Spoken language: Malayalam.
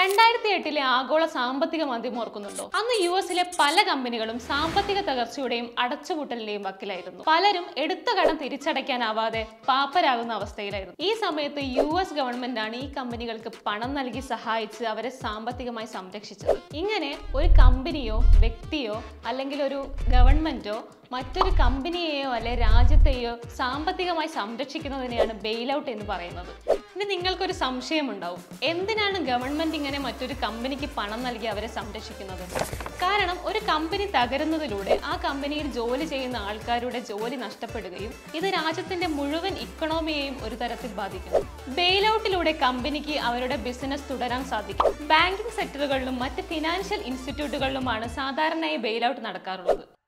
രണ്ടായിരത്തി എട്ടിലെ ആഗോള സാമ്പത്തിക മാന്ദ്യം ഓർക്കുന്നുണ്ടോ അന്ന് യു എസിലെ പല കമ്പനികളും സാമ്പത്തിക തകർച്ചയുടെയും അടച്ചുപൂട്ടലിന്റെയും വക്കിലായിരുന്നു പലരും എടുത്ത കടം തിരിച്ചടയ്ക്കാനാവാതെ പാപ്പരാകുന്ന അവസ്ഥയിലായിരുന്നു ഈ സമയത്ത് യു എസ് ഗവൺമെന്റ് ആണ് ഈ കമ്പനികൾക്ക് പണം നൽകി സഹായിച്ച് അവരെ സാമ്പത്തികമായി സംരക്ഷിച്ചത് ഇങ്ങനെ ഒരു കമ്പനിയോ വ്യക്തിയോ അല്ലെങ്കിൽ ഒരു ഗവൺമെന്റോ മറ്റൊരു കമ്പനിയെയോ അല്ലെ രാജ്യത്തെയോ സാമ്പത്തികമായി സംരക്ഷിക്കുന്നതിനെയാണ് ബെയിൽ ഔട്ട് എന്ന് പറയുന്നത് ഇനി നിങ്ങൾക്കൊരു സംശയമുണ്ടാവും എന്തിനാണ് ഗവൺമെന്റ് ഇങ്ങനെ മറ്റൊരു കമ്പനിക്ക് പണം നൽകി അവരെ സംരക്ഷിക്കുന്നത് കാരണം ഒരു കമ്പനി തകരുന്നതിലൂടെ ആ കമ്പനിയിൽ ജോലി ചെയ്യുന്ന ആൾക്കാരുടെ ജോലി നഷ്ടപ്പെടുകയും ഇത് രാജ്യത്തിന്റെ മുഴുവൻ ഇക്കണോമിയെയും ഒരു തരത്തിൽ ബാധിക്കുന്നു ബെയിൽ ഔട്ടിലൂടെ കമ്പനിക്ക് അവരുടെ ബിസിനസ് തുടരാൻ സാധിക്കും ബാങ്കിംഗ് സെക്ടറുകളിലും മറ്റ് ഫിനാൻഷ്യൽ ഇൻസ്റ്റിറ്റ്യൂട്ടുകളിലുമാണ് സാധാരണയായി ബെയിൽ ഔട്ട് നടക്കാറുള്ളത്